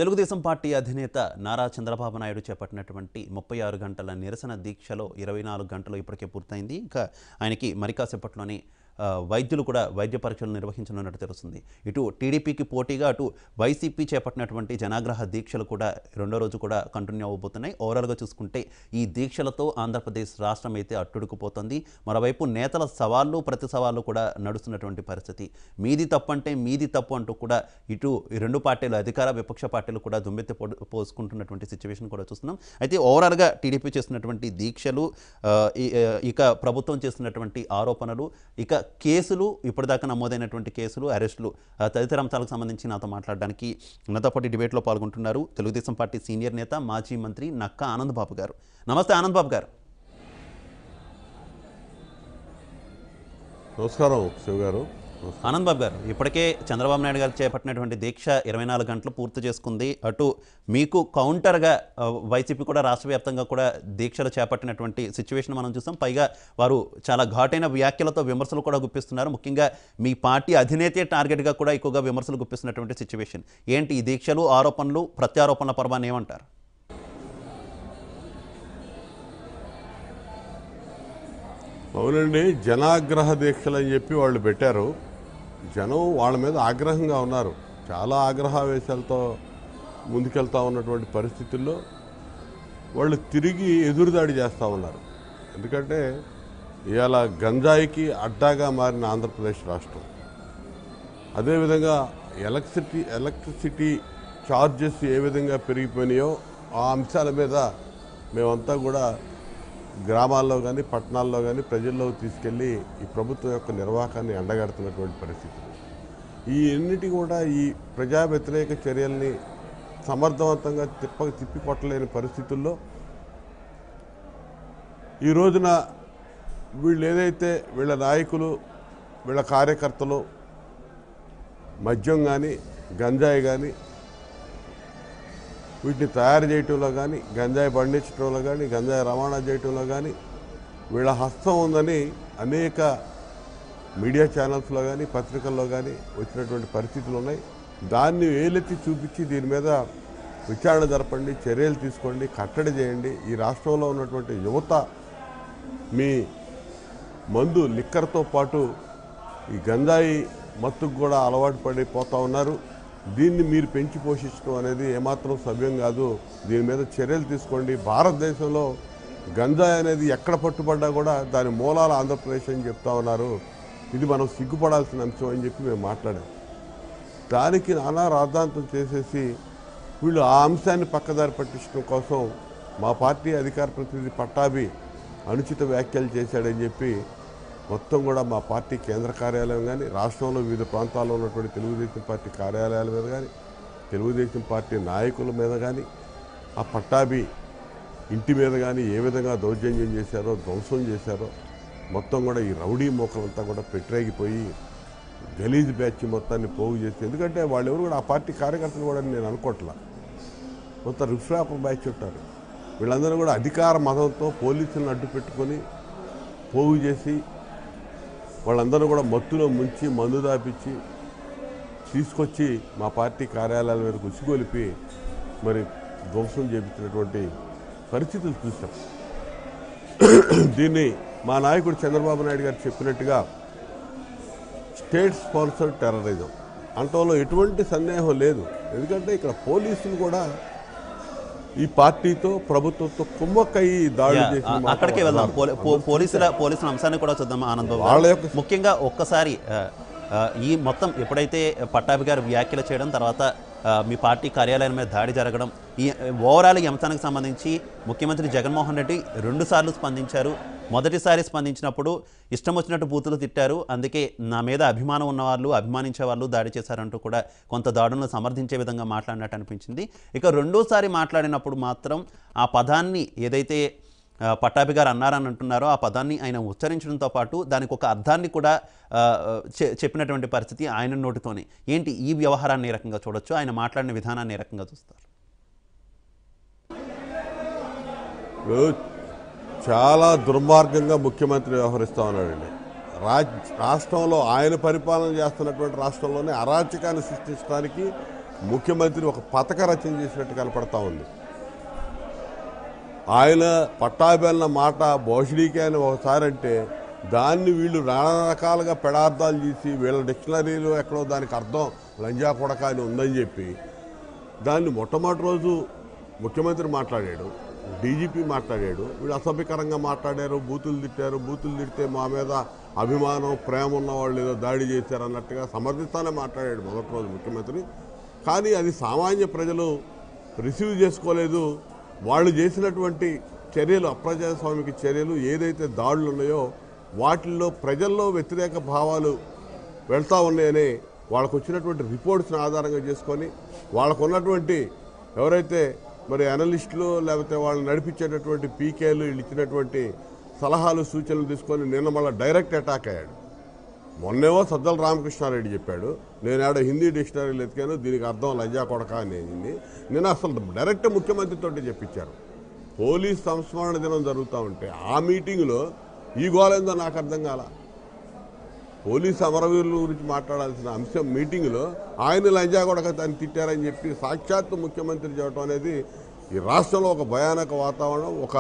Telugu Desam party అధినేత నారా చంద్రబాబు నాయుడు చేపట్టినటువంటి ముప్పై ఆరు గంటల నిరసన దీక్షలో ఇరవై నాలుగు గంటలు ఇప్పటికే పూర్తయింది ఇంకా ఆయనకి మరి కాసేపట్లోనే ఆ, వైద్యులు కూడా వైద్య పరీక్షలు నిర్వహించనున్నట్టు తెలుస్తుంది ఇటు టీడీపీకి పోటీగా అటు వైసీపీ చేపట్టినటువంటి జనాగ్రహ దీక్షలు కూడా రెండో రోజు కూడా కంటిన్యూ అవ్వబోతున్నాయి ఓవరాల్గా చూసుకుంటే ఈ దీక్షలతో ఆంధ్రప్రదేశ్ రాష్ట్రం అయితే అట్టుడుకుపోతుంది మరోవైపు నేతల సవాళ్ళు ప్రతి సవాళ్ళు కూడా నడుస్తున్నటువంటి పరిస్థితి మీది తప్పు అంటే మీది తప్పు అంటూ కూడా ఇటు ఈ రెండు పార్టీలు అధికార విపక్ష పార్టీలు కూడా దుమ్మెత్తి పొడి- పోసుకుంటున్నటువంటి సిచ్యువేషన్ కూడా చూస్తున్నాం అయితే ఓవరాల్గా టీడీపీ చేస్తున్నటువంటి దీక్షలు ఆ, ఈ- ఆ, ఇక ప్రభుత్వం చేస్తున్నటువంటి ఆరోపణలు ఇక కేసులు ఇప్పటిదాకా నమోదైనటువంటి కేసులు అరెస్టులు ఆ, తదితర అంశాలకు సంబంధించి నాతో మాట్లాడడానికి నాతో పాటు డిబేట్లో పాల్గొంటున్నారు తెలుగుదేశం పార్టీ సీనియర్ నేత మాజీ మంత్రి నక్కా ఆనంద్ బాబు గారు నమస్తే ఆనంద్ బాబు గారు నమస్కారం శివ గారు ఆనంద్ బాబు గారు ఇప్పటికే చంద్రబాబు నాయుడు గారు చేపట్టినటువంటి దీక్ష ఇరవై నాలుగు గంటలు పూర్తి చేసుకుంది అటు మీకు కౌంటర్గా ఆ, వైసీపీ కూడా రాష్ట్ర వ్యాప్తంగా కూడా దీక్షలు చేపట్టినటువంటి సిచ్యువేషన్ మనం చూస్తాం పైగా వారు చాలా ఘాటైన వ్యాఖ్యలతో విమర్శలు కూడా గుప్పిస్తున్నారు ముఖ్యంగా మీ పార్టీ అధినేతే టార్గెట్గా కూడా ఎక్కువగా విమర్శలు గుప్పిస్తున్నటువంటి సిచ్యువేషన్ ఏంటి ఈ దీక్షలు ఆరోపణలు ప్రత్యారోపణల పర్వాన్ని ఏమంటారు అవునండి జనాగ్రహ దీక్షలు అని చెప్పి వాళ్ళు పెట్టారు జనం వాళ్ళ మీద ఆగ్రహంగా ఉన్నారు చాలా ఆగ్రహావేశాలతో ముందుకెళ్తా ఉన్నటువంటి పరిస్థితుల్లో వాళ్ళు తిరిగి ఎదురుదాడి చేస్తూ uన్నారు ఎందుకంటే ఇవాళ గంజాయికి అడ్డాగా మారిన ఆంధ్రప్రదేశ్ రాష్ట్రం అదేవిధంగా ఎలక్ట్రిసిటీ ఎలక్ట్రిసిటీ ఛార్జెస్ ఏ విధంగా పెరిగిపోయినాయో ఆ అంశాల మీద మేమంతా కూడా గ్రామాల్లో కానీ పట్టణాల్లో కానీ ప్రజల్లో తీసుకెళ్ళి ఈ ప్రభుత్వం యొక్క నిర్వాహకాన్ని ఎండగడుతున్నటువంటి పరిస్థితి ఈ ఎన్నిటి కూడా ఈ ప్రజా వ్యతిరేక చర్యల్ని సమర్థవంతంగా తిప్ప తిప్పికొట్టలేని పరిస్థితుల్లో ఈ రోజున వీళ్ళు ఏదైతే వీళ్ళ నాయకులు వీళ్ళ కార్యకర్తలు మద్యం కానీ గంజాయి కానీ వీటిని తయారు చేయటంలో కానీ గంజాయి పండించడంలో కానీ గంజాయి రవాణా చేయటంలో కానీ వీళ్ళ హస్తం ఉందని అనేక మీడియా ఛానల్స్లో కానీ పత్రికల్లో కానీ వచ్చినటువంటి పరిస్థితులు ఉన్నాయి దాన్ని వేలెత్తి చూపించి దీని మీద విచారణ జరపండి చర్యలు తీసుకోండి కట్టడి చేయండి ఈ రాష్ట్రంలో ఉన్నటువంటి యువత మీ మందు లిక్కర్తో పాటు ఈ గంజాయి మత్తుకు కూడా అలవాటు పడిపోతూ ఉన్నారు దీన్ని మీరు పెంచి పోషించడం అనేది ఏమాత్రం సవ్యం కాదు దీని మీద చర్యలు తీసుకోండి భారతదేశంలో గంజాయి అనేది ఎక్కడ పట్టుబడ్డా కూడా దాని మూలాలు ఆంధ్రప్రదేశ్ అని చెప్తా ఉన్నారు ఇది మనం సిగ్గుపడాల్సిన అంశం అని చెప్పి మేము మాట్లాడాం దానికి నానా రాద్ధాంతం చేసేసి వీళ్ళు ఆ అంశాన్ని పక్కదారి పట్టించడం కోసం మా పార్టీ అధికార ప్రతినిధి పట్టాభి అనుచిత వ్యాఖ్యలు చేశాడని చెప్పి మొత్తం కూడా మా పార్టీ కేంద్ర కార్యాలయం కానీ రాష్ట్రంలో వివిధ ప్రాంతాల్లో ఉన్నటువంటి తెలుగుదేశం పార్టీ కార్యాలయాల మీద కానీ తెలుగుదేశం పార్టీ నాయకుల మీద కానీ ఆ పట్టాభి ఇంటి మీద కానీ ఏ విధంగా దౌర్జన్యం చేశారో ధ్వంసం చేశారో మొత్తం కూడా ఈ రౌడీ మోకలంతా కూడా పెట్టరేగిపోయి గలీజ్ బ్యాచ్ మొత్తాన్ని పోగు చేసి ఎందుకంటే వాళ్ళు ఎవరు కూడా ఆ పార్టీ కార్యకర్తలు కూడా నేను అనుకోవట్లా మొత్తం రిఫ్రాప్ బ్యాచ్ ఉంటారు వీళ్ళందరూ కూడా అధికార మతంతో పోలీసులను అడ్డు పెట్టుకొని పోగు చేసి వాళ్ళందరూ కూడా మత్తులో ముంచి మందు దాపించి తీసుకొచ్చి మా పార్టీ కార్యాలయాల మీదకు ఉసిగొలిపి మరి ధ్వంసం చేపించినటువంటి పరిస్థితులు చూసాం దీన్ని మా నాయకుడు చంద్రబాబు నాయుడు గారు చెప్పినట్టుగా స్టేట్ స్పాన్సర్డ్ టెర్రరిజం అంటంలో ఎటువంటి సందేహం లేదు ఎందుకంటే ఇక్కడ పోలీసులు కూడా ఈ పార్టీతో ప్రభుత్వంతో కుమ్మక్కయ్యి దాడులు యా, చేసిన ఆ- మాట అక్కడికే వెళ్దాం అన్నారు. పోలీ- పో- పోలీసుల పోలీసుల అంశాన్ని కూడా చూద్దాం ఆనంద్ బాబు వాళ్ళ గారు. యొక్క- ముఖ్యంగా ఒక్కసారి ఆ, ఆ, ఈ మొత్తం ఎప్పుడైతే పట్టాభి గారు వ్యాఖ్యలు చేయడం తర్వాత ఆ, మీ పార్టీ కార్యాలయం మీద దాడి జరగడం ఈ ఓవరాల్ ఈ అంశానికి సంబంధించి ముఖ్యమంత్రి జగన్మోహన్ రెడ్డి రెండు సార్లు స్పందించారు మొదటిసారి స్పందించినప్పుడు ఇష్టం వచ్చినట్టు బూతులు తిట్టారు అందుకే నా మీద అభిమానం ఉన్నవాళ్ళు అభిమానించే వాళ్ళు దాడి చేశారంటూ కూడా కొంత దాడులను సమర్థించే విధంగా మాట్లాడినట్టు అనిపించింది ఇక రెండోసారి మాట్లాడినప్పుడు మాత్రం ఆ పదాన్ని ఏదైతే ఆ, పట్టాభి గారు అన్నారని అంటున్నారో ఆ పదాన్ని ఆయన ఉచ్చరించడంతో పాటు దానికి ఒక అర్థాన్ని కూడా ఆ, చె- చెప్పినటువంటి పరిస్థితి ఆయన నోటితోనే ఏంటి ఈ వ్యవహారాన్ని ఏ రకంగా చూడొచ్చు ఆయన మాట్లాడిన విధానాన్ని ఏ రకంగా చూస్తారు ఇప్పుడు చాలా దుర్మార్గంగా ముఖ్యమంత్రి వ్యవహరిస్తూ ఉన్నాడండి రాజ్ రాష్ట్రంలో ఆయన పరిపాలన చేస్తున్నటువంటి రాష్ట్రంలోనే అరాచకాన్ని సృష్టించడానికి ముఖ్యమంత్రి ఒక పథక రచన చేసినట్టు కనపడతా ఉంది ఆయన పట్టాబెల్ల మాట భోషడీకే అని ఒకసారి అంటే దాన్ని వీళ్ళు నానా రకాలుగా పెడార్థాలు చేసి వీళ్ళ డిక్షనరీలో ఎక్కడో దానికి అర్థం లంజా కొడక అని ఉందని చెప్పి దాన్ని మొట్టమొదటి రోజు ముఖ్యమంత్రి మాట్లాడాడు డీజీపీ మాట్లాడాడు వీళ్ళు అసభ్యకరంగా మాట్లాడారు బూతులు తిట్టారు బూతులు తిడితే మా మీద అభిమానం ప్రేమ ఉన్న వాళ్ళు ఏదో దాడి చేశారు అన్నట్టుగా సమర్థిస్తానే మాట్లాడాడు మొదటి రోజు ముఖ్యమంత్రి కానీ అది సామాన్య ప్రజలు రిసీవ్ చేసుకోలేదు వాళ్ళు చేసినటువంటి చర్యలు అప్రజాస్వామిక చర్యలు ఏదైతే దాడులు ఉన్నాయో వాటిల్లో ప్రజల్లో వ్యతిరేక భావాలు వెళ్తా ఉన్నాయని వాళ్ళకు వచ్చినటువంటి రిపోర్ట్స్ని ఆధారంగా చేసుకొని వాళ్ళకు ఉన్నటువంటి ఎవరైతే మరి అనలిస్టులు లేకపోతే వాళ్ళు నడిపించేటటువంటి పీకేలు వీళ్ళు ఇచ్చినటువంటి సలహాలు సూచనలు తీసుకొని నిన్న మళ్ళీ డైరెక్ట్ అటాక్ అయ్యాడు మొన్నేమో సజ్జల రామకృష్ణారెడ్డి చెప్పాడు నేను ఆడ హిందీ డిక్షనరీలు ఎతికాను దీనికి అర్థం లంజా కొడక అనేది నేను అసలు డైరెక్ట్ ముఖ్యమంత్రితో చెప్పించారు పోలీస్ సంస్మరణ దినం జరుగుతూ ఉంటే ఆ మీటింగ్లో ఈ గోలేందో నాకు అర్థం కాల పోలీస్ అమరవీరుల గురించి మాట్లాడాల్సిన అంశం మీటింగ్లో ఆయన లంజా కొడక దాన్ని తిట్టారని చెప్పి సాక్షాత్తు ముఖ్యమంత్రి చెప్పడం అనేది ఈ రాష్ట్రంలో ఒక భయానక వాతావరణం ఒక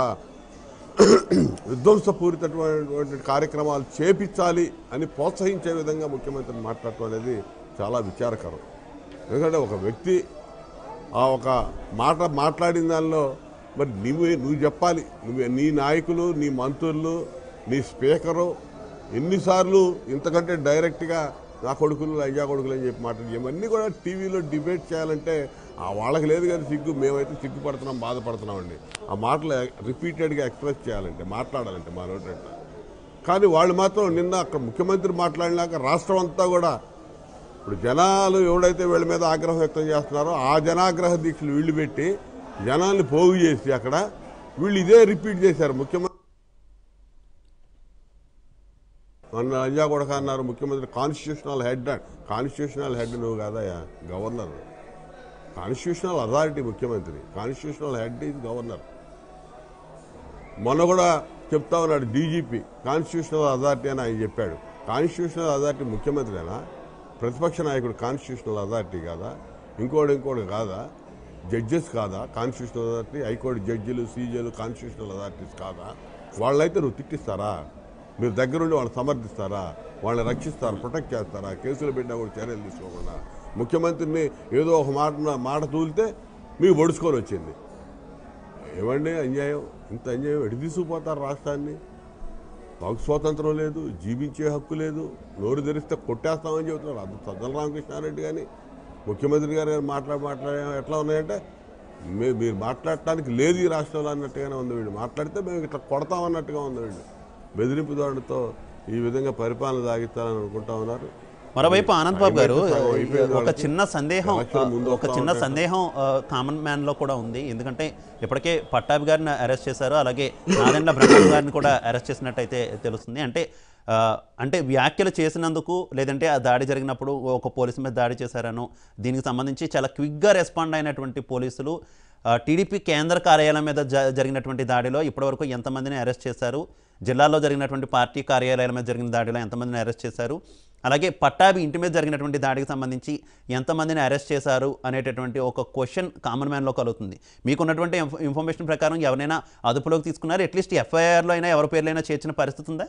విధ్వంసపూరితటువంటి కార్యక్రమాలు చేపించాలి అని ప్రోత్సహించే విధంగా ముఖ్యమంత్రి మాట్లాడటం అనేది చాలా విచారకరం ఎందుకంటే ఒక వ్యక్తి ఆ ఒక మాట మాట్లాడిన దానిలో మరి నువ్వు నువ్వు చెప్పాలి నువ్వు నీ నాయకులు నీ మంత్రులు నీ స్పీకరు ఎన్నిసార్లు ఇంతకంటే డైరెక్ట్గా నా కొడుకులు అయ్యా కొడుకులు అని చెప్పి మాట్లాడి ఇవన్నీ కూడా టీవీలో డిబేట్ చేయాలంటే ఆ వాళ్ళకి లేదు కానీ సిగ్గు మేమైతే సిగ్గుపడుతున్నాం బాధపడుతున్నామండి ఆ మాటలు రిపీటెడ్గా ఎక్స్ప్రెస్ చేయాలంటే మాట్లాడాలంటే మా నోటంట కానీ వాళ్ళు మాత్రం నిన్న అక్కడ ముఖ్యమంత్రి మాట్లాడినాక రాష్ట్రం అంతా కూడా ఇప్పుడు జనాలు ఎవడైతే వీళ్ళ మీద ఆగ్రహం వ్యక్తం చేస్తున్నారో ఆ జనాగ్రహ దీక్షలు వీళ్ళు పెట్టి జనాల్ని పోగు చేసి అక్కడ వీళ్ళు ఇదే రిపీట్ చేశారు ముఖ్యమంత్రి మొన్న అంజా కొడక అన్నారు ముఖ్యమంత్రి కాన్స్టిట్యూషనల్ హెడ్ కాన్స్టిట్యూషనల్ హెడ్ నువ్వు కాదయా గవర్నర్ కాన్స్టిట్యూషనల్ అథారిటీ ముఖ్యమంత్రి కాన్స్టిట్యూషనల్ హెడ్ ఈజ్ గవర్నర్ మొన్న కూడా చెప్తా ఉన్నాడు డీజీపీ కాన్స్టిట్యూషనల్ అథారిటీ అని ఆయన చెప్పాడు కాన్స్టిట్యూషనల్ అథారిటీ ముఖ్యమంత్రినా ప్రతిపక్ష నాయకుడు కాన్స్టిట్యూషనల్ అథారిటీ కాదా ఇంకోటి ఇంకోటి కాదా జడ్జెస్ కాదా కాన్స్టిట్యూషనల్ అథారిటీ హైకోర్టు జడ్జిలు సీజీలు కాన్స్టిట్యూషనల్ అథారిటీస్ కాదా వాళ్ళైతే నువ్వు తిట్టిస్తారా మీరు దగ్గరుండి వాళ్ళు సమర్థిస్తారా వాళ్ళని రక్షిస్తారా ప్రొటెక్ట్ చేస్తారా కేసులు పెట్టినా కూడా చర్యలు తీసుకోకుండా ముఖ్యమంత్రిని ఏదో ఒక మాట మాట తూలితే మీకు పొడుచుకొని వచ్చింది ఏమండి అన్యాయం ఇంత అన్యాయం ఎటు తీసుకుపోతారు రాష్ట్రాన్ని వాక్ స్వాతంత్రం లేదు జీవించే హక్కు లేదు నోరు తెరిస్తే కొట్టేస్తామని చెబుతున్నారు అది సజ్జల రామకృష్ణారెడ్డి కానీ ముఖ్యమంత్రి గారు గారు మాట్లాడి మాట్లాడే ఎట్లా ఉన్నాయంటే మే- మీరు మాట్లాడటానికి లేదు ఈ రాష్ట్రంలో అన్నట్టుగానే ఉంది వీళ్ళు మాట్లాడితే మేము ఇట్లా కొడతామన్నట్టుగా ఉంది వీళ్ళు బెదిరింపు దాడుతో ఈ విధంగా పరిపాలన సాగిస్తారని అనుకుంటా ఉన్నారు మరోవైపు ఆనంద్ బాబు గారు అయిపోయింది, అయిపోయింది ఒక వాళ్ళకి. చిన్న సందేహం ఎలక్షన్ ముందు ఒక వస్తా చిన్న ఉంటాయి. సందేహం ఆ, కామన్ మ్యాన్ లో కూడా ఉంది ఎందుకంటే ఇప్పటికే పట్టాభి గారిని అరెస్ట్ చేశారు అలాగే నాదెండ్ల బ్రహ్మం గారిని కూడా అరెస్ట్ చేసినట్టయితే తెలుస్తుంది అంటే ఆ, అంటే వ్యాఖ్యలు చేసినందుకు లేదంటే ఆ దాడి జరిగినప్పుడు ఒక పోలీసు మీద దాడి చేశారనో దీనికి సంబంధించి చాలా క్విక్గా రెస్పాండ్ అయినటువంటి పోలీసులు ఆ, టీడీపీ కేంద్ర కార్యాలయం మీద జ- జరిగినటువంటి దాడిలో ఇప్పటివరకు ఎంతమందిని అరెస్ట్ చేశారు జిల్లాలో జరిగినటువంటి పార్టీ కార్యాలయాల మీద జరిగిన దాడిలో ఎంతమందిని అరెస్ట్ చేశారు అలాగే పట్టాభి ఇంటి మీద జరిగినటువంటి దాడికి సంబంధించి ఎంతమందిని అరెస్ట్ చేశారు అనేటటువంటి ఒక క్వశ్చన్ కామన్ మ్యాన్లో కలుగుతుంది మీకున్నటువంటి ఇన్ఫ- ఇన్ఫర్మేషన్ ప్రకారం ఎవరైనా అదుపులోకి తీసుకున్నారు అట్లీస్ట్ ఎఫ్ఐఆర్లో అయినా ఎవరి పేర్లైనా చేర్చిన పరిస్థితి ఉందా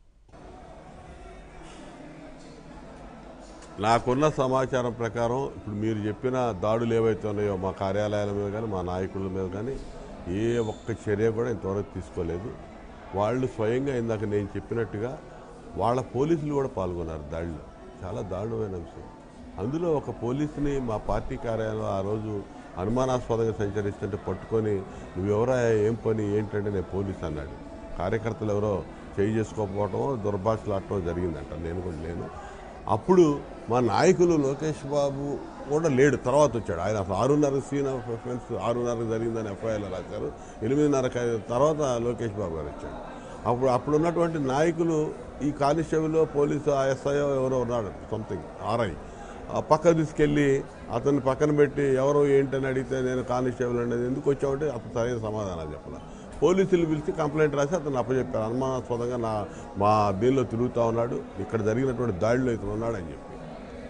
నాకున్న సమాచారం ప్రకారం ఇప్పుడు మీరు చెప్పిన దాడులు ఏవైతే ఉన్నాయో మా కార్యాలయాల మీద కానీ మా నాయకుల మీద కానీ ఏ ఒక్క చర్య కూడా ఇంతవరకు తీసుకోలేదు వాళ్ళు స్వయంగా ఇందాక నేను చెప్పినట్టుగా వాళ్ళ పోలీసులు కూడా పాల్గొన్నారు దాడిలో చాలా దారుణమైన అంశం అందులో ఒక పోలీసుని మా పార్టీ కార్యాలయంలో ఆ రోజు అనుమానాస్పదంగా సంచరిస్తుంటే పట్టుకొని నువ్వెవరా ఏం పని ఏంటంటే నేను పోలీస్ అన్నాడు కార్యకర్తలు ఎవరో చేయి చేసుకోకపోవటం దుర్భాషలాడటం జరిగిందంట నేను కూడా లేను అప్పుడు మా నాయకులు లోకేష్ బాబు కూడా లేడు తర్వాత వచ్చాడు ఆయన అసలు ఆరున్నర సీన్ ఆఫ్ అఫెన్స్ ఆరున్నర జరిగిందని ఎఫ్ఐఆర్లో రాశారు ఎనిమిదిన్నర క- తర్వాత లోకేష్ బాబు గారు వచ్చాడు అప్పుడు అప్పుడు ఉన్నటువంటి నాయకులు ఈ కానిస్టేబుల్ పోలీసు ఎస్ఐఓ ఎవరో ఉన్నాడు సంథింగ్ ఆర్ఐ ఆ పక్క తీసుకెళ్ళి అతన్ని పక్కన పెట్టి ఎవరో ఏంటని అడిగితే నేను కానిస్టేబుల్ అనేది ఎందుకు వచ్చావంటే అప్పుడు సరైన సమాధానాలు చెప్పాలి పోలీసులు పిలిచి కంప్లైంట్ రాసి అతను అప్పచెప్పారు అనుమానాస్పదంగా నా మా దీనిలో తిరుగుతూ ఉన్నాడు ఇక్కడ జరిగినటువంటి దాడిలో ఇతను ఉన్నాడని చెప్పి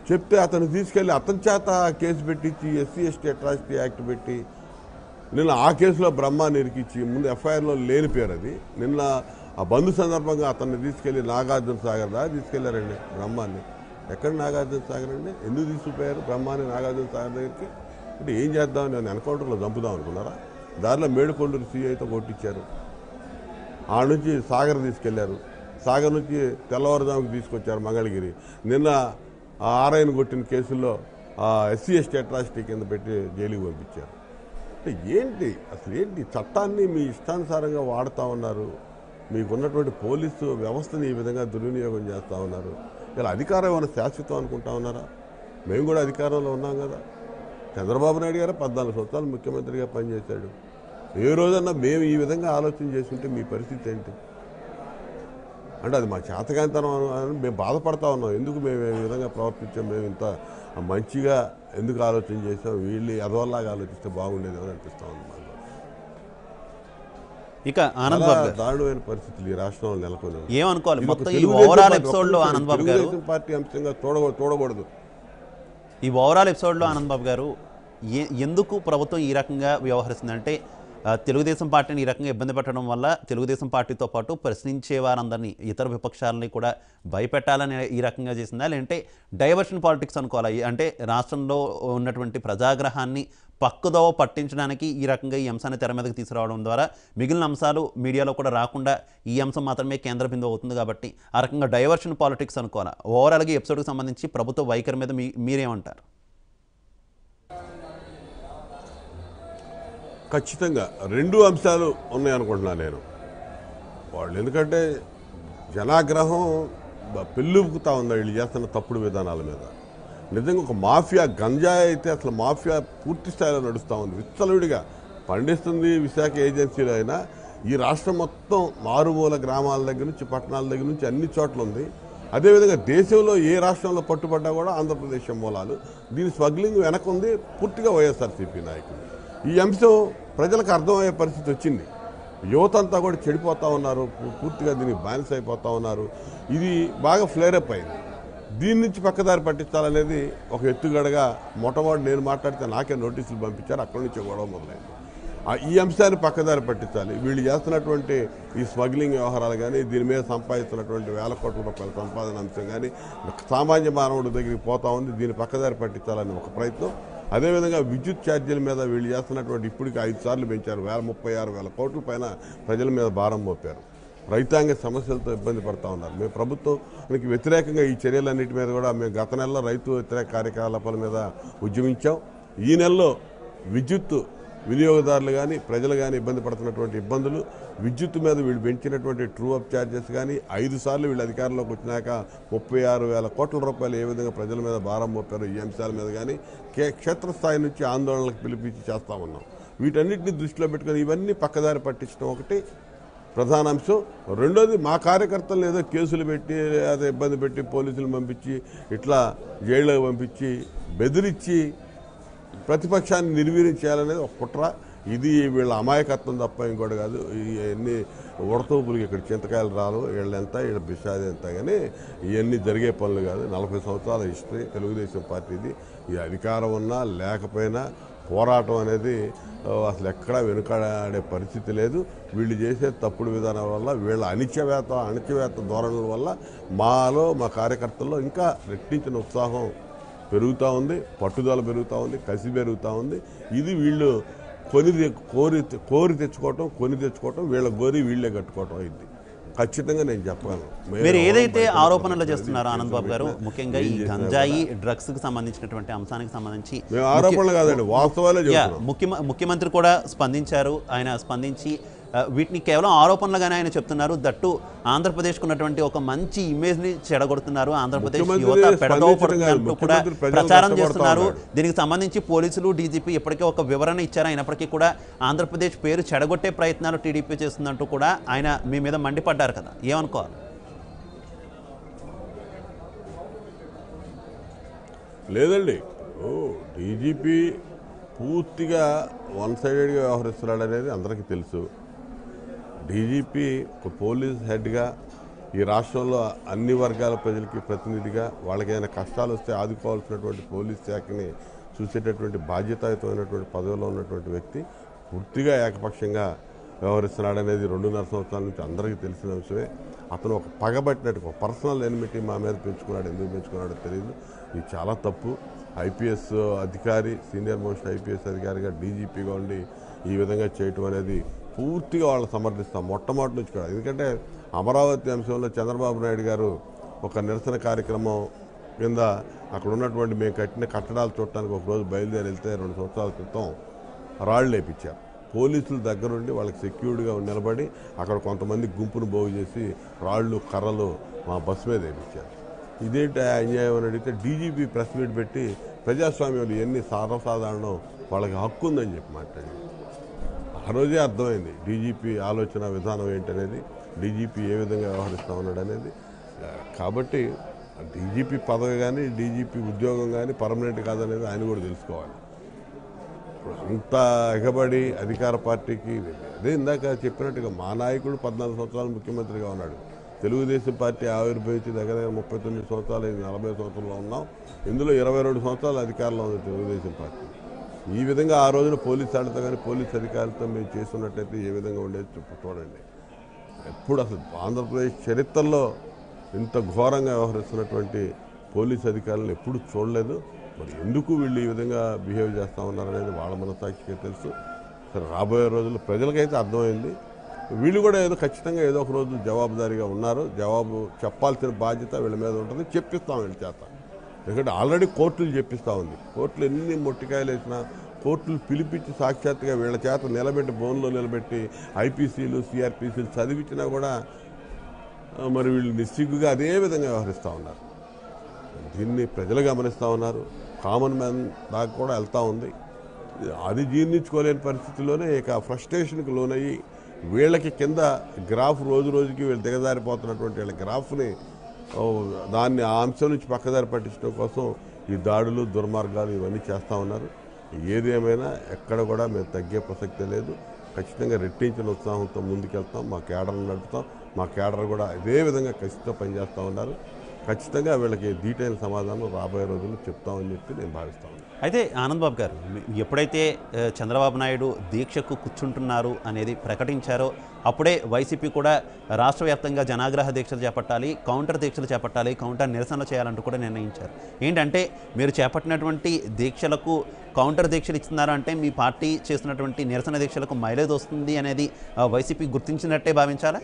చెప్తే అతను తీసుకెళ్ళి అతని చేత కేసు పెట్టించి ఎస్సీ ఎస్టీ అట్రాసిటీ యాక్ట్ పెట్టి నిన్న ఆ కేసులో బ్రహ్మాన్ని ఇరికిచ్చి ముందు ఎఫ్ఐఆర్లో లేని పేరు అది నిన్న ఆ బంధు సందర్భంగా అతన్ని తీసుకెళ్లి నాగార్జున సాగర్ దా తీసుకెళ్లారండి బ్రహ్మాన్ని ఎక్కడ నాగార్జున సాగర్ అండి ఎందుకు తీసుకుపోయారు బ్రహ్మాన్ని నాగార్జున సాగర్ దగ్గరికి అంటే ఏం చేద్దాం నేను ఎన్కౌంటర్లో చంపుదాం అనుకున్నారా దారిలో మేడుకొండూరు సీఐతో కొట్టించారు ఆ నుంచి సాగర్ తీసుకెళ్లారు సాగర్ నుంచి తెల్లవారుజాముకి తీసుకొచ్చారు మంగళగిరి నిన్న ఆ ఆర్ఐని కొట్టిన కేసుల్లో ఎస్సీ ఎస్టీ అట్రాసిటీ కింద పెట్టి జైలుకి పంపించారు అంటే ఏంటి అసలు ఏంటి చట్టాన్ని మీ ఇష్టానుసారంగా వాడుతూ ఉన్నారు మీకున్నటువంటి పోలీసు వ్యవస్థని ఈ విధంగా దుర్వినియోగం చేస్తూ ఉన్నారు ఇలా అధికారం ఏమైనా శాశ్వతం అనుకుంటా ఉన్నారా మేము కూడా అధికారంలో ఉన్నాం కదా చంద్రబాబు నాయుడు గారు పద్నాలుగు సంవత్సరాలు ముఖ్యమంత్రిగా పనిచేశాడు ఏ రోజన్నా మేము ఈ విధంగా ఆలోచన చేస్తుంటే మీ పరిస్థితి ఏంటి అంటే అది మా చేతకాంతనం అని- అని మేము బాధపడతా ఉన్నాం ఎందుకు మేము ఈ విధంగా ప్రవర్తించాం మేము ఇంత మంచిగా ఎందుకు ఆలోచన చేసాం వీళ్ళు ఎదవల్లాగా ఆలోచిస్తే బాగుండేది అని అనిపిస్తా ఉంది మాకు ఇక ఆనంద్ చాలా బాబు గారు దారుణమైన పరిస్థితులు ఈ రాష్ట్రంలో నెలకొని ఉన్నాయి. ఏమనుకోవాలి ఇది ఒక మొత్తం ఈ తెలుగుదేశం ఓవరాల్ పార్టీ- ఎపిసోడ్ లో ఒక్క ఆనంద్ నిమిషం, బాబు గారు తెలుగుదేశం పార్టీ అంశంగా చూడకూడదు చూడకూడదు ఈ ఓవరాల్ ఎపిసోడ్లో ఆనంద్ బాబు గారు ఏ ఎందుకు ప్రభుత్వం ఈ రకంగా వ్యవహరిస్తుంది అంటే ఆ, తెలుగుదేశం పార్టీని ఈ రకంగా ఇబ్బంది పెట్టడం వల్ల తెలుగుదేశం పార్టీతో పాటు ప్రశ్నించే వారందరినీ ఇతర విపక్షాలని కూడా భయపెట్టాలని ఈ రకంగా చేసిందా లేదంటే డైవర్షన్ పాలిటిక్స్ అనుకోవాలా ఈ- అంటే రాష్ట్రంలో ఉన్నటువంటి ప్రజాగ్రహాన్ని పక్కుదోవ పట్టించడానికి ఈ రకంగా ఈ అంశాన్ని తెర మీదకి తీసుకురావడం ద్వారా మిగిలిన అంశాలు మీడియాలో కూడా రాకుండా ఈ అంశం మాత్రమే కేంద్ర బిందువు అవుతుంది కాబట్టి ఆ రకంగా డైవర్షన్ పాలిటిక్స్ అనుకోవాలా ఓవరాల్గా ఈ ఎపిసోడ్కి సంబంధించి ప్రభుత్వ వైఖరి మీద మీ మీరేమంటారు ఖచ్చితంగా రెండు అంశాలు ఉన్నాయనుకుంటున్నాను నేను వాళ్ళు ఎందుకంటే జనాగ్రహం బ- పెళ్ళుపుకుతా ఉంది వీళ్ళు చేస్తున్న తప్పుడు విధానాల మీద నిజంగా ఒక మాఫియా గంజాయి అయితే అసలు మాఫియా పూర్తి స్థాయిలో నడుస్తూ ఉంది విచ్చలవిడిగా పండిస్తుంది విశాఖ ఏజెన్సీలో అయినా ఈ రాష్ట్రం మొత్తం మారుమూల గ్రామాల దగ్గర నుంచి పట్టణాల దగ్గర నుంచి అన్ని చోట్ల ఉంది అదేవిధంగా దేశంలో ఏ రాష్ట్రంలో పట్టుబడ్డా కూడా ఆంధ్రప్రదేశ్ మూలాలు దీని స్మగ్లింగ్ వెనకుంది పూర్తిగా వైఎస్ఆర్సీపీ నాయకులు ఈ అంశం ప్రజలకు అర్థమయ్యే పరిస్థితి వచ్చింది యువత అంతా కూడా చెడిపోతా ఉన్నారు పూ- పూర్తిగా దీనికి బానిస అయిపోతా ఉన్నారు ఇది బాగా ఫ్లేరప్ అయింది దీని నుంచి పక్కదారి పట్టించాలనేది ఒక ఎత్తుగడగా మొట్టమొదటి నేను మాట్లాడితే నాకే నోటీసులు పంపించారు అక్కడి నుంచి గొడవ మొదలైంది ఆ ఈ అంశాన్ని పక్కదారి పట్టించాలి వీళ్ళు చేస్తున్నటువంటి ఈ స్మగ్లింగ్ వ్యవహారాలు కానీ దీని మీద సంపాదిస్తున్నటువంటి వేల కోట్ల రూపాయల సంపాదన అంశం కానీ సామాన్య మానవుడి దగ్గరికి పోతా ఉంది దీన్ని పక్కదారి పట్టించాలని ఒక ప్రయత్నం అదేవిధంగా విద్యుత్ ఛార్జీల మీద వీళ్ళు చేస్తున్నటువంటి ఇప్పటికి ఐదు సార్లు పెంచారు వేల ముప్పై ఆరు వేల కోట్ల పైన ప్రజల మీద భారం మోపారు రైతాంగ సమస్యలతో ఇబ్బంది పడతా ఉన్నారు మేము ప్రభుత్వానికి వ్యతిరేకంగా ఈ చర్యలన్నిటి మీద కూడా మేము గత నెలలో రైతు వ్యతిరేక కార్యకలాపాల మీద ఉద్యమించాం ఈ నెలలో విద్యుత్ వినియోగదారులు కానీ ప్రజలు కానీ ఇబ్బంది పడుతున్నటువంటి ఇబ్బందులు విద్యుత్ మీద వీళ్ళు పెంచినటువంటి ట్రూ అప్ ఛార్జెస్ కానీ ఐదు సార్లు వీళ్ళు అధికారంలోకి వచ్చినాక ముప్పై ఆరు వేల కోట్ల రూపాయలు ఏ విధంగా ప్రజల మీద భారం మోపారు ఈ అంశాల మీద కానీ కే- క్షేత్రస్థాయి నుంచి ఆందోళనలకు పిలిపించి చేస్తా ఉన్నాం వీటన్నిటిని దృష్టిలో పెట్టుకొని ఇవన్నీ పక్కదారి పట్టించడం ఒకటి ప్రధాన అంశం రెండోది మా కార్యకర్తలను ఏదో కేసులు పెట్టి అదే ఇబ్బంది పెట్టి పోలీసులు పంపించి ఇట్లా జైళ్ళకి పంపించి బెదిరించి ప్రతిపక్షాన్ని నిర్వీర్యం చేయాలనేది ఒక కుట్ర ఇది వీళ్ళ అమాయకత్వం తప్ప ఇంకోటి కాదు ఇవన్నీ ఉడతూపులకి ఇక్కడ చింతకాయలు రాలు వీళ్ళు ఎంత వీళ్ళ బిషాది ఎంత కానీ ఇవన్నీ జరిగే పనులు కాదు నలభై సంవత్సరాల హిస్టరీ తెలుగుదేశం పార్టీది ఈ అధికారం ఉన్నా లేకపోయినా పోరాటం అనేది ఆ, అసలు ఎక్కడా వెనుకాడే పరిస్థితి లేదు వీళ్ళు చేసే తప్పుడు విధానం వల్ల వీళ్ళ అణిచివేత అణిచివేత ధోరణుల వల్ల మాలో మా కార్యకర్తల్లో ఇంకా రెట్టించిన ఉత్సాహం పెరుగుతూ ఉంది పట్టుదల పెరుగుతూ ఉంది కసి పెరుగుతూ ఉంది ఇది వీళ్ళు కొని తె- కోరి తె- కోరి తెచ్చుకోవటం కొని తెచ్చుకోవటం వీళ్ళ గోరి వీళ్ళే కట్టుకోవటం అయింది ఖచ్చితంగా నేను చెప్పగలను మేము మీరు ఏదైతే బయట ఆరోపణలు పడలేదు. చేస్తున్నారో ఆనంద్ బాబు గారు ఏం ముఖ్యంగా ఈ చేసినా గంజాయి డ్రగ్స్ కి సంబంధించినటువంటి అంశానికి సంబంధించి మేము ఆరోపణలు కాదండి వాస్తవాలే యా, చెప్తున్నాం ముఖ్యమ ముఖ్యమంత్రి కూడా స్పందించారు ఆయన స్పందించి ఆ, వీటిని కేవలం ఆరోపణలుగానే ఆయన చెప్తున్నారు దట్టు ఆంధ్రప్రదేశ్కు ఉన్నటువంటి ఒక మంచి ఇమేజ్ ని చెడగొడుతున్నారు ఆంధ్రప్రదేశ్ ముఖ్యమంత్రి యువత స్పందించడం పెడదోవ కాదు, పడుతున్నట్టు కూడా ముఖ్యమంత్రి ప్రజలను ప్రచారం రెచ్చగొడతా చేస్తున్నారు ఉన్నాడు. దీనికి సంబంధించి పోలీసులు డీజీపీ ఇప్పటికే ఒక వివరణ ఇచ్చారు అయినప్పటికీ కూడా ఆంధ్రప్రదేశ్ పేరు చెడగొట్టే ప్రయత్నాలు టీడీపీ చేస్తుందంటూ కూడా ఆయన మీ మీద మండిపడ్డారు కదా ఏమనుకోవాలి లేదండి ఓ డీజీపీ పూర్తిగా వన్ సైడెడ్గా వ్యవహరిస్తున్నాడు అనేది అందరికీ తెలుసు డీజీపీ ఒక పోలీస్ హెడ్గా ఈ రాష్ట్రంలో అన్ని వర్గాల ప్రజలకి ప్రతినిధిగా వాళ్ళకైనా కష్టాలు వస్తే ఆదుకోవాల్సినటువంటి పోలీస్ శాఖని చూసేటటువంటి బాధ్యతాయుతమైనటువంటి పదవిలో ఉన్నటువంటి వ్యక్తి పూర్తిగా ఏకపక్షంగా వ్యవహరిస్తున్నాడనేది రెండున్నర సంవత్సరాల నుంచి అందరికీ తెలిసిన విషయమే అతను ఒక పగబట్టినట్టు ఒక పర్సనల్ ఎనిమిటీ మా మీద పెంచుకున్నాడు ఎందుకు పెంచుకున్నాడో తెలియదు ఇది చాలా తప్పు ఐపీఎస్ అధికారి సీనియర్ మోస్ట్ ఐపీఎస్ అధికారిగా డీజీపీగా ఉండి ఈ విధంగా చేయటం అనేది పూర్తిగా వాళ్ళు సమర్థిస్తాం మొట్టమొదటి నుంచి కూడా ఎందుకంటే అమరావతి అంశంలో చంద్రబాబు నాయుడు గారు ఒక నిరసన కార్యక్రమం కింద అక్కడ ఉన్నటువంటి మేము కట్టిన కట్టడాలు చూడటానికి ఒక రోజు బయలుదేరి వెళ్తే రెండు సంవత్సరాల క్రితం రాళ్ళు లేపించారు పోలీసుల దగ్గరుండి వాళ్ళకి సెక్యూర్డ్గా నిలబడి అక్కడ కొంతమంది గుంపును పోగు చేసి రాళ్ళు కర్రలు మా బస్సు మీద వేయించారు ఇదేంటి అన్యాయం అని అడిగితే డీజీపీ ప్రెస్ మీట్ పెట్టి ప్రజాస్వామ్యంలో ఎన్ని సర్వసాధారణం వాళ్ళకి హక్కు ఉందని చెప్పి మాట్లాడి ఆ రోజే అర్థమైంది డీజీపీ ఆలోచన విధానం ఏంటనేది డీజీపీ ఏ విధంగా వ్యవహరిస్తూ ఉన్నాడు అనేది ఆ, కాబట్టి డీజీపీ పదవి కానీ డీజీపీ ఉద్యోగం కానీ పర్మనెంట్ కాదనేది ఆయన కూడా తెలుసుకోవాలి ఇప్పుడు అంత ఎగబడి అధికార పార్టీకి అదే ఇందాక చెప్పినట్టుగా మా నాయకుడు పద్నాలుగు సంవత్సరాలు ముఖ్యమంత్రిగా ఉన్నాడు తెలుగుదేశం పార్టీ ఆవిర్భవించి దగ్గర దగ్గర ముప్పై తొమ్మిది సంవత్సరాలు అయింది నలభై సంవత్సరాలు ఉన్నాం ఇందులో ఇరవై రెండు సంవత్సరాలు అధికారంలో ఉంది తెలుగుదేశం పార్టీ ఈ విధంగా ఆ రోజున పోలీస్ వాళ్ళతో కానీ పోలీస్ అధికారులతో మేము చేస్తున్నట్టయితే ఏ విధంగా ఉండేది చెప్పు చూడండి ఎప్పుడు అసలు ఆంధ్రప్రదేశ్ చరిత్రలో ఇంత ఘోరంగా వ్యవహరిస్తున్నటువంటి పోలీస్ అధికారులను ఎప్పుడు చూడలేదు మరి ఎందుకు వీళ్ళు ఈ విధంగా బిహేవ్ చేస్తూ ఉన్నారనేది వాళ్ళ మనసాక్షికే తెలుసు సరే రాబోయే రోజుల్లో ప్రజలకైతే అర్థమైంది వీళ్ళు కూడా ఏదో ఖచ్చితంగా ఏదో ఒక రోజు జవాబుదారీగా ఉన్నారు జవాబు చెప్పాల్సిన బాధ్యత వీళ్ళ మీద ఉంటుంది చెప్పిస్తాం వీళ్ళ చేత ఎందుకంటే ఆల్రెడీ కోర్టులు చెప్పిస్తూ ఉంది కోర్టులు ఎన్ని మొట్టికాయలు వేసినా కోర్టులు పిలిపించి సాక్షాత్తుగా వీళ్ళ చేత నిలబెట్టి బోన్లో నిలబెట్టి ఐపీసీలు సిఆర్పీసీలు చదివించినా కూడా ఆ, మరి వీళ్ళు నిస్సిగ్గుగా అదే విధంగా వ్యవహరిస్తూ ఉన్నారు దీన్ని ప్రజలు గమనిస్తూ ఉన్నారు కామన్ మ్యాన్ దాకా కూడా వెళ్తూ ఉంది అది జీర్ణించుకోలేని పరిస్థితిలోనే ఇక ఫ్రస్ట్రేషన్కి లోనయ్యి వీళ్ళకి కింద గ్రాఫ్ రోజు రోజుకి వీళ్ళు దిగజారిపోతున్నటువంటి వీళ్ళ గ్రాఫ్ని ఓ, దాన్ని ఆ అంశం నుంచి పక్కదారి పట్టించడం కోసం ఈ దాడులు దుర్మార్గాలు ఇవన్నీ చేస్తూ ఉన్నారు ఏది ఏమైనా ఎక్కడ కూడా మేము తగ్గే ప్రసక్తే లేదు ఖచ్చితంగా రెట్టించిన ఉత్సాహంతో ముందుకెళ్తాం మా కేడర్ని నడుపుతాం మా కేడర్ కూడా ఇదే విధంగా కసితో పనిచేస్తూ ఉన్నారు ఖచ్చితంగా వీళ్ళకి డీటెయిల్ సమాధానం రాబోయే రోజుల్లో చెప్తామని చెప్పి నేను భావిస్తాను అయితే ఆనంద్ బాబు గారు మీ- ఎప్పుడైతే ఆ, చంద్రబాబు నాయుడు దీక్షకు కూర్చుంటున్నారు అనేది ప్రకటించారో అప్పుడే వైసీపీ కూడా రాష్ట్ర వ్యాప్తంగా జనాగ్రహ దీక్షలు చేపట్టాలి కౌంటర్ దీక్షలు చేపట్టాలి కౌంటర్ నిరసనలు చేయాలంటూ కూడా నిర్ణయించారు ఏంటంటే మీరు చేపట్టినటువంటి దీక్షలకు కౌంటర్ దీక్షలు ఇస్తున్నారు అంటే మీ పార్టీ చేస్తున్నటువంటి నిరసన దీక్షలకు మైలేజ్ వస్తుంది అనేది ఆ, వైసీపీ గుర్తించినట్టే భావించాలా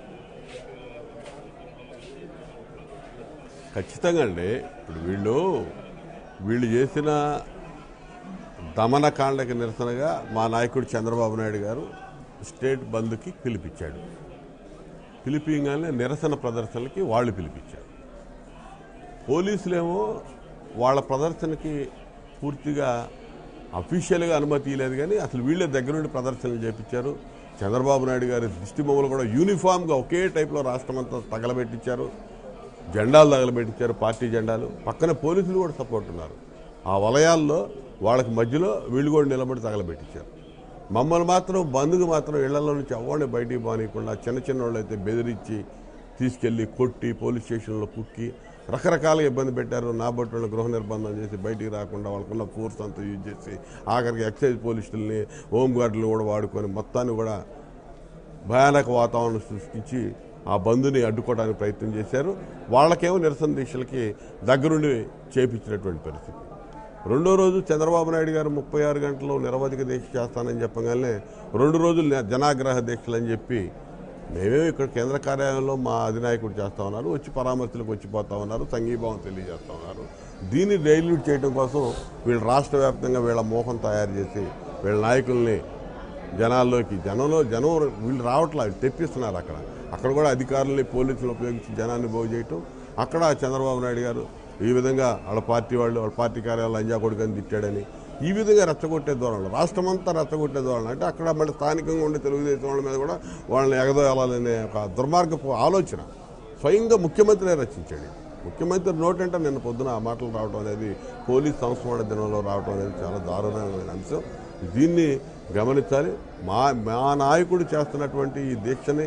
ఖచ్చితంగా అండి ఇప్పుడు వీళ్ళు వీళ్ళు చేసిన దమనకాండకి నిరసనగా మా నాయకుడు చంద్రబాబు నాయుడు గారు స్టేట్ బంద్కి పిలిపించాడు పిలిపిగానే నిరసన ప్రదర్శనలకి వాళ్ళు పిలిపించారు పోలీసులేమో వాళ్ళ ప్రదర్శనకి పూర్తిగా అఫీషియల్గా అనుమతి లేదు కానీ అసలు వీళ్ళే దగ్గరుండి ప్రదర్శనలు చేపించారు చంద్రబాబు నాయుడు గారి దిష్టి బొమ్మలు కూడా యూనిఫామ్గా ఒకే టైప్లో రాష్ట్రం అంతా తగలబెట్టించారు జెండాలు తగలబెట్టించారు పార్టీ జెండాలు పక్కన పోలీసులు కూడా సపోర్ట్ ఉన్నారు ఆ వలయాల్లో వాళ్ళకి మధ్యలో వీళ్ళు కూడా నిలబడి తగలబెట్టించారు మమ్మల్ని మాత్రం బంధుకు మాత్రం ఇళ్లలో నుంచి ఎవరిని బయటికి పోనీయకుండా చిన్న చిన్న వాళ్ళు అయితే బెదిరించి తీసుకెళ్లి కొట్టి పోలీస్ స్టేషన్లో కుక్కి రకరకాలుగా ఇబ్బంది పెట్టారు నా బట్టి వాళ్ళు గృహ నిర్బంధం చేసి బయటికి రాకుండా వాళ్ళకున్న ఫోర్స్ అంతా యూజ్ చేసి ఆఖరికి ఎక్సైజ్ పోలీసుల్ని హోమ్ గార్డులు కూడా వాడుకొని మొత్తాన్ని కూడా భయానక వాతావరణం సృష్టించి ఆ బంధుని అడ్డుకోవడానికి ప్రయత్నం చేశారు వాళ్ళకేమో నిరసన దీక్షలకి దగ్గరుండి చేపించినటువంటి పరిస్థితి రెండో రోజు చంద్రబాబు నాయుడు గారు ముప్పై ఆరు గంటలు నిరవధిక దీక్ష చేస్తానని చెప్పగానే రెండు రోజులు నే- జనాగ్రహ దీక్షలు అని చెప్పి మేమే ఇక్కడ కేంద్ర కార్యాలయంలో మా అధినాయకుడు చేస్తా ఉన్నారు వచ్చి పరామర్శలకు వచ్చిపోతా ఉన్నారు సంఘీభావం తెలియజేస్తా ఉన్నారు దీన్ని డైల్యూట్ చేయడం కోసం వీళ్ళు రాష్ట్ర వ్యాప్తంగా వీళ్ళ మోహం తయారు చేసి వీళ్ళ నాయకుల్ని జనాల్లోకి జనంలో జనం వీళ్ళు రావట్లా వీళ్ళు తెప్పిస్తున్నారు అక్కడ అక్కడ కూడా అధికారుల్ని పోలీసులు ఉపయోగించి జనాన్ని బాగు చేయటం అక్కడ చంద్రబాబు నాయుడు గారు ఈ విధంగా వాళ్ళ పార్టీ వాళ్ళు వాళ్ళ పార్టీ కార్యాలయాలు అంజా కొడుకని తిట్టాడని ఈ విధంగా రెచ్చగొట్టే ధోరణి రాష్ట్రం అంతా రెచ్చగొట్టే ధోరణి అంటే అక్కడ మళ్ళీ స్థానికంగా ఉండే తెలుగుదేశం వాళ్ళ మీద కూడా వాళ్ళని ఎగదోయాలనే ఒక దుర్మార్గపు ఆలోచన స్వయంగా ముఖ్యమంత్రి రచించాడు ముఖ్యమంత్రి నోటంటే నిన్న పొద్దున ఆ మాటలు రావడం అనేది పోలీస్ సంస్మరణ దినంలో రావడం అనేది చాలా దారుణమైన అంశం దీన్ని గమనించాలి మా మా నాయకుడు చేస్తున్నటువంటి ఈ దీక్షని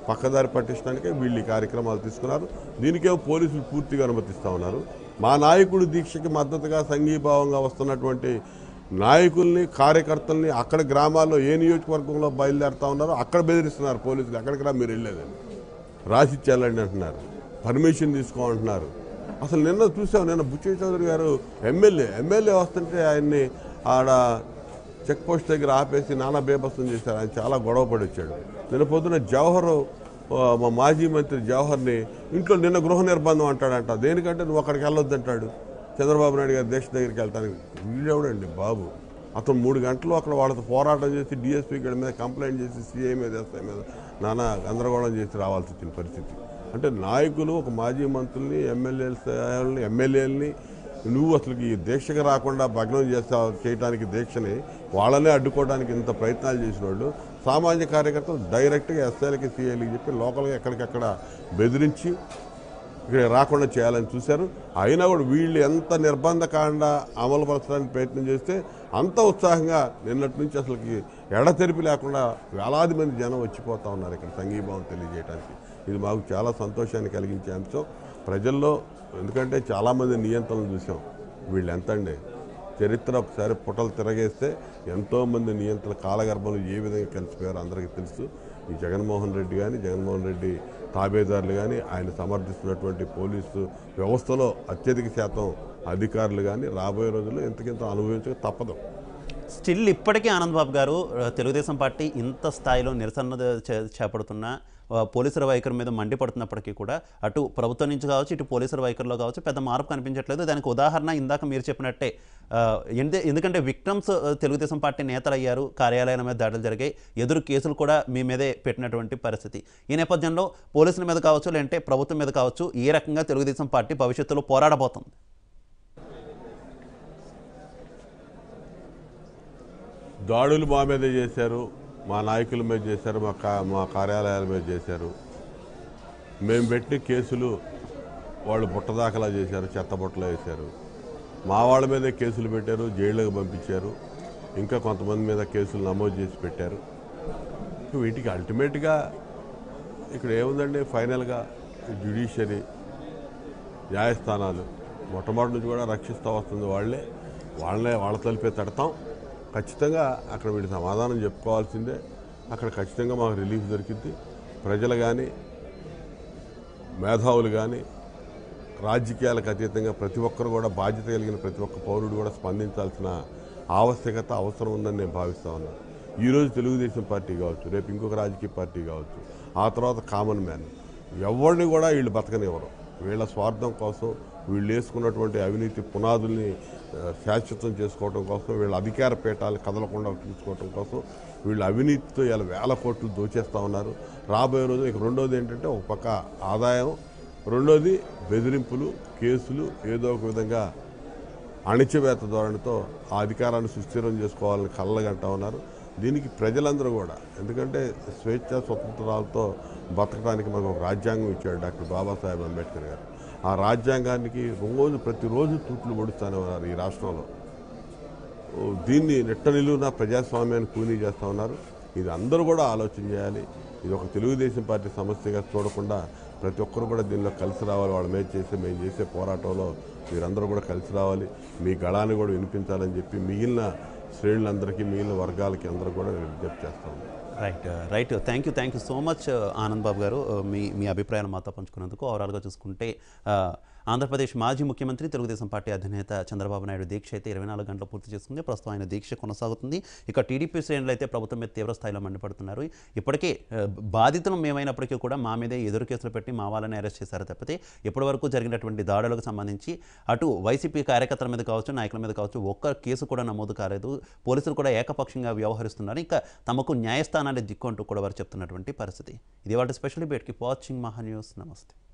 పక్కదారి పట్టించడానికే వీళ్ళు ఈ కార్యక్రమాలు తీసుకున్నారు దీనికేమో పోలీసులు పూర్తిగా అనుమతిస్తూ ఉన్నారు మా నాయకుడు దీక్షకి మద్దతుగా సంఘీభావంగా వస్తున్నటువంటి నాయకుల్ని కార్యకర్తల్ని అక్కడ గ్రామాల్లో ఏ నియోజకవర్గంలో బయలుదేరుతా ఉన్నారో అక్కడ బెదిరిస్తున్నారు పోలీసులు అక్కడికి రా మీరు వెళ్ళలేదని రాసిచ్చేయాలండి అంటున్నారు పర్మిషన్ తీసుకోమంటున్నారు అసలు నిన్న చూసాం నిన్న బుచ్చయ్య చౌదరి గారు ఎమ్మెల్యే ఎమ్మెల్యే వస్తుంటే ఆయన్ని ఆడ చెక్ పోస్ట్ దగ్గర ఆపేసి నానా బేబస్తం చేశారు ఆయన చాలా గొడవ పడి వచ్చాడు నిన్న పొద్దున జవహర్ ఆ, మా మాజీ మంత్రి జవహర్ని ఇంట్లో నిన్న గృహ నిర్బంధం అంటాడంట దేనికంటే నువ్వు అక్కడికి వెళ్ళొద్దు అంటాడు చంద్రబాబు నాయుడు గారి దేశ దగ్గరికి వెళ్తానికి వీడెవడండి బాబు అతను మూడు గంటలు అక్కడ వాళ్ళతో పోరాటం చేసి డిఎస్పీ గడి మీద కంప్లైంట్ చేసి సిఐ మీద ఎస్ఐ మీద నానా గందరగోళం చేసి రావాల్సి వచ్చిన పరిస్థితి అంటే నాయకులు ఒక మాజీ మంత్రుల్ని ఎమ్మెల్యేలని ఎమ్మెల్యేలని నువ్వు అసలు ఈ దీక్షకు రాకుండా భగ్నం చేస్తా చేయడానికి దీక్షని వాళ్ళనే అడ్డుకోవడానికి ఇంత ప్రయత్నాలు చేసిన వాళ్ళు సామాన్య కార్యకర్తలు డైరెక్ట్గా ఎస్ఐలకి సిఐలకి చెప్పి లోకల్గా ఎక్కడికక్కడ బెదిరించి ఇక్కడ రాకుండా చేయాలని చూశారు అయినా కూడా వీళ్ళు ఎంత నిర్బంధకాండ అమలుపరచడానికి ప్రయత్నం చేస్తే అంత ఉత్సాహంగా నిన్నటి నుంచి అసలుకి ఎడతెరిపి లేకుండా వేలాది మంది జనం వచ్చిపోతా ఉన్నారు ఇక్కడ సంఘీభావం తెలియజేయడానికి ఇది మాకు చాలా సంతోషాన్ని కలిగించే అంశం ప్రజల్లో ఎందుకంటే చాలామంది నియంత్రణలు చూసాం వీళ్ళు ఎంత అండి చరిత్ర ఒకసారి పుటలు తిరగేస్తే ఎంతోమంది నియంత్రణ కాలగర్భంలో ఏ విధంగా కలిసిపోయారో అందరికీ తెలుసు ఈ జగన్మోహన్ రెడ్డి కానీ జగన్మోహన్ రెడ్డి తాబేదారులు కానీ ఆయన సమర్థిస్తున్నటువంటి పోలీసు వ్యవస్థలో అత్యధిక శాతం అధికారులు కానీ రాబోయే రోజుల్లో ఎంతకింత అనుభవించక తప్పదు స్టిల్ ఇప్పటికీ ఆనంద్ బాబు గారు ఆ, తెలుగుదేశం పార్టీ ఇంత స్థాయిలో నిరసన చే- చేపడుతున్న ఆ, పోలీసుల వైఖరి మీద మండిపడుతున్నప్పటికీ కూడా అటు ప్రభుత్వం నుంచి కావచ్చు ఇటు పోలీసుల వైఖరిలో కావచ్చు పెద్ద మార్పు కనిపించట్లేదు దానికి ఉదాహరణ ఇందాక మీరు చెప్పినట్టే ఆ, ఎందు- ఎందుకంటే విక్టమ్స్ తెలుగుదేశం పార్టీ నేతలు అయ్యారు కార్యాలయాల మీద దాడులు జరిగాయి ఎదురు కేసులు కూడా మీ మీదే పెట్టినటువంటి పరిస్థితి ఈ నేపథ్యంలో పోలీసుల మీద కావచ్చు లేదంటే ప్రభుత్వం మీద కావచ్చు ఏ రకంగా తెలుగుదేశం పార్టీ భవిష్యత్తులో పోరాడబోతుంది దాడులు మా మీద చేశారు మా నాయకుల మీద చేశారు మా కా మా కార్యాలయాల మీద చేశారు మేము పెట్టిన కేసులు వాళ్ళు బుట్టదాఖలా చేశారు చెత్త బుట్టలో వేశారు మా వాళ్ళ మీదే కేసులు పెట్టారు జైళ్ళకు పంపించారు ఇంకా కొంతమంది మీద కేసులు నమోదు చేసి పెట్టారు వీటికి అల్టిమేట్గా ఇక్కడ ఏముందండి ఫైనల్గా జ్యుడిషియరీ న్యాయస్థానాలు మొట్టమొదటి నుంచి కూడా రక్షిస్తూ వస్తుంది వాళ్ళే వాళ్ళనే వాళ్ళ తలిపే తడతాం ఖచ్చితంగా అక్కడ వీడి సమాధానం చెప్పుకోవాల్సిందే అక్కడ ఖచ్చితంగా మాకు రిలీఫ్ దొరికింది ప్రజలు కానీ మేధావులు కానీ రాజకీయాలకు అతీతంగా ప్రతి ఒక్కరు కూడా బాధ్యత కలిగిన ప్రతి ఒక్క పౌరుడు కూడా స్పందించాల్సిన ఆవశ్యకత అవసరం ఉందని నేను భావిస్తా ఉన్నాను ఈరోజు తెలుగుదేశం పార్టీ కావచ్చు రేపు ఇంకొక రాజకీయ పార్టీ కావచ్చు ఆ తర్వాత కామన్ మ్యాన్ ఎవరిని కూడా వీళ్ళు బతకనివ్వరు వీళ్ళ స్వార్థం కోసం వీళ్ళు వేసుకున్నటువంటి అవినీతి పునాదుల్ని ఆ, శాశ్వతం చేసుకోవడం కోసం వీళ్ళ అధికార పీఠాలు కదలకుండా చూసుకోవడం కోసం వీళ్ళు అవినీతితో ఇలా వేల కోట్లు దోచేస్తూ ఉన్నారు రాబోయే రోజు ఇక రెండోది ఏంటంటే ఒక పక్క ఆదాయం రెండోది బెదిరింపులు కేసులు ఏదో ఒక విధంగా అణిచివేత ధోరణితో ఆ అధికారాన్ని సుస్థిరం చేసుకోవాలని కళ్ళగంటా ఉన్నారు దీనికి ప్రజలందరూ కూడా ఎందుకంటే స్వేచ్ఛ స్వతంత్రాలతో బతకడానికి మనకు ఒక రాజ్యాంగం ఇచ్చాడు డాక్టర్ బాబాసాహెబ్ అంబేద్కర్ గారు ఆ రాజ్యాంగానికి రోజు ప్రతిరోజు తూట్లు పొడుస్తూనే ఉన్నారు ఈ రాష్ట్రంలో ఓ, దీన్ని నెట్ట నిలువున ప్రజాస్వామ్యాన్ని కూనీ చేస్తూ ఉన్నారు ఇది అందరూ కూడా ఆలోచన చేయాలి ఇది ఒక తెలుగుదేశం పార్టీ సమస్యగా చూడకుండా ప్రతి ఒక్కరు కూడా దీనిలో కలిసి రావాలి వాళ్ళ మీద చేసే మేము చేసే పోరాటంలో మీరందరూ కూడా కలిసి రావాలి మీ గళాన్ని కూడా వినిపించాలని చెప్పి మిగిలిన శ్రేణులందరికీ మిగిలిన వర్గాలకి అందరూ కూడా నేను విజ్ఞప్తి చేస్తాను right right thank you thank you so much Anand Babu garu Uh, మీ మీ అభిప్రాయాలు మాతో పంచుకున్నందుకు ఓవరాల్గా చూసుకుంటే uh, ఆంధ్రప్రదేశ్ మాజీ ముఖ్యమంత్రి తెలుగుదేశం పార్టీ అధినేత చంద్రబాబు నాయుడు దీక్ష అయితే ఇరవై నాలుగు గంటలు పూర్తి చేసుకుంది ప్రస్తుతం ఆయన దీక్ష కొనసాగుతుంది ఇక టీడీపీ శ్రేణులు అయితే ప్రభుత్వం మీద తీవ్ర స్థాయిలో మండిపడుతున్నారు ఇప్పటికే uh, బాధితులు మేమైనప్పటికీ కూడా మా మీదే ఎదురు కేసులు పెట్టి మా వాళ్ళని అరెస్ట్ చేశారు తప్పితే ఇప్పటి వరకు జరిగినటువంటి దాడులకు సంబంధించి అటు వైసీపీ కార్యకర్తల మీద కావచ్చు నాయకుల మీద కావచ్చు ఒక్క కేసు కూడా నమోదు కాలేదు పోలీసులు కూడా ఏకపక్షంగా వ్యవహరిస్తున్నారు ఇంకా తమకు న్యాయస్థానాన్ని దిక్కు అంటూ కూడా వారు చెప్తున్నటువంటి పరిస్థితి ఇది వాటి స్పెషల్ బేట్కి వాచింగ్ మహా న్యూస్ నమస్తే